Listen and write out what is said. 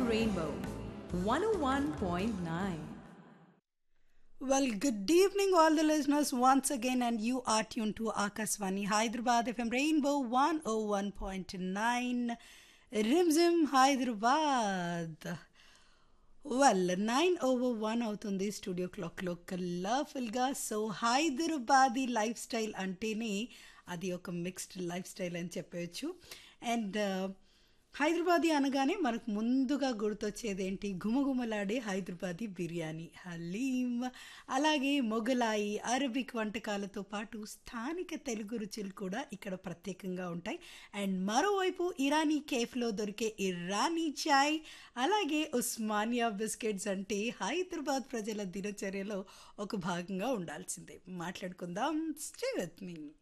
Rainbow 101.9. Well, good evening, all the listeners, once again, and you are tuned to Akaswani Hyderabad FM Rainbow 101.9 Rimzim Hyderabad. Well nine over one అవుతుంది studio క్లాక్లో కలర్ఫుల్గా so Hyderabadi life style అంటేనే అది ఒక mixed life style అని చెప్పవచ్చు and Hyderabadi అనగానే మనకు ముందుగా గుర్తొచ్చేది ఏంటి గుమగుమలాడే హైదరాబాదీ బిర్యానీ హలీం అలాగే మొగలాయి అరబిక్ వంటకాలతో పాటు స్థానిక తెలుగు రుచులు కూడా ఇక్కడ ప్రత్యేకంగా ఉంటాయి అండ్ మరోవైపు ఇరానీ కేఫ్లో దొరికే ఇరానీ చాయ్ అలాగే ఉస్మానియా బిస్కెట్స్ అంటే హైదరాబాద్ ప్రజల దినచర్యలో ఒక భాగంగా ఉండాల్సిందే మాట్లాడుకుందాం స్టే విత్ మీ